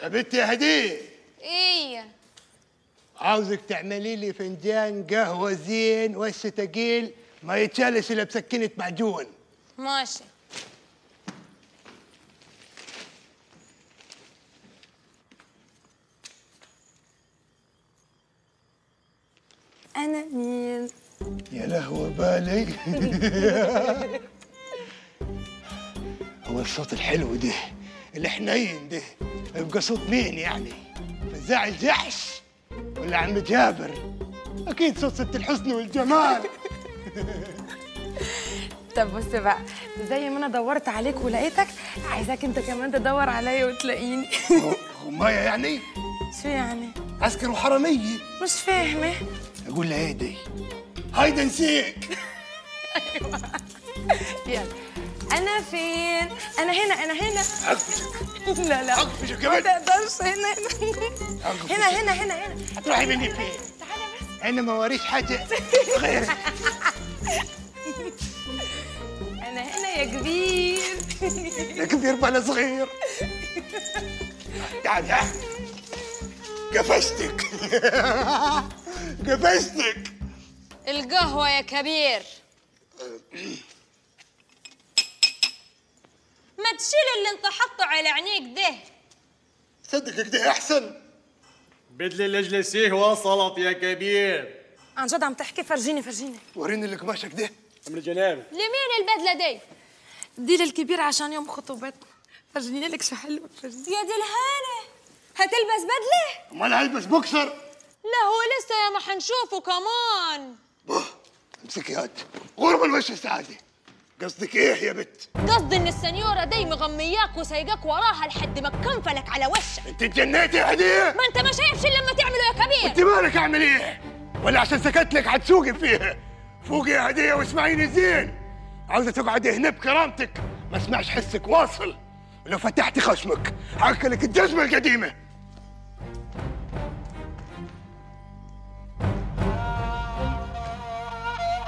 يا بنت يا هديه ايه عاوزك تعملي لي فنجان قهوه زين وش تقيل ما يتشالش الا بسكينه معجون ماشي انا مين يا لهوي بالي هو الصوت الحلو ده الحنين ده يبقى صوت مين يعني فزاع الجحش ولا عم جابر اكيد صوت ست الحسن والجمال طب بص بقى زي ما انا دورت عليك ولقيتك عايزاك انت كمان تدور عليا وتلاقيني غمايه يعني شو يعني عسكر وحراميه مش فاهمه اقول لها ايه دي هايدا نسيك يلا انا فين انا هنا انا هنا عقفشك لا لا عقفشك يا ما بنت تقدرش هنا عقفشك. هنا هنا هنا هنا هتروحي مني فين تعالى بس انا ما وريش حاجه غيرك انا هنا يا كبير يا كبير بلا صغير تعال تعال قفشتك قفشتك القهوة يا كبير ما تشيل اللي انت حاطه على عينيك ده صدق كده احسن بدل الاجلسيه وصلت يا كبير عن جد عم تحكي فرجيني فرجيني وريني اللي قماشك ده من الجناب لمين البدلة دي دي للكبير عشان يوم خطوبتنا فرجيني لك شو حلو فرجيني يا دي الهانة هتلبس بدلة امال هلبس بوكسر لا هو لسه يا ما حنشوفه كمان بوه امسكي هات غرب الوش السعاده قصدك ايه يا بت قصدي ان السنيورة دي مغمياك وسايقاك وراها لحد ما تكنفلك على وشك انت اتجنيتي يا هديه ما انت ما شايفش إلا لما تعمله يا كبير انت مالك اعمل ايه ولا عشان سكت لك حتسوقي فيها فوقي يا هديه واسمعيني زين عاوزه تقعدي هنا بكرامتك ما اسمعش حسك واصل ولو فتحتي خشمك هاكلك الجزمه القديمه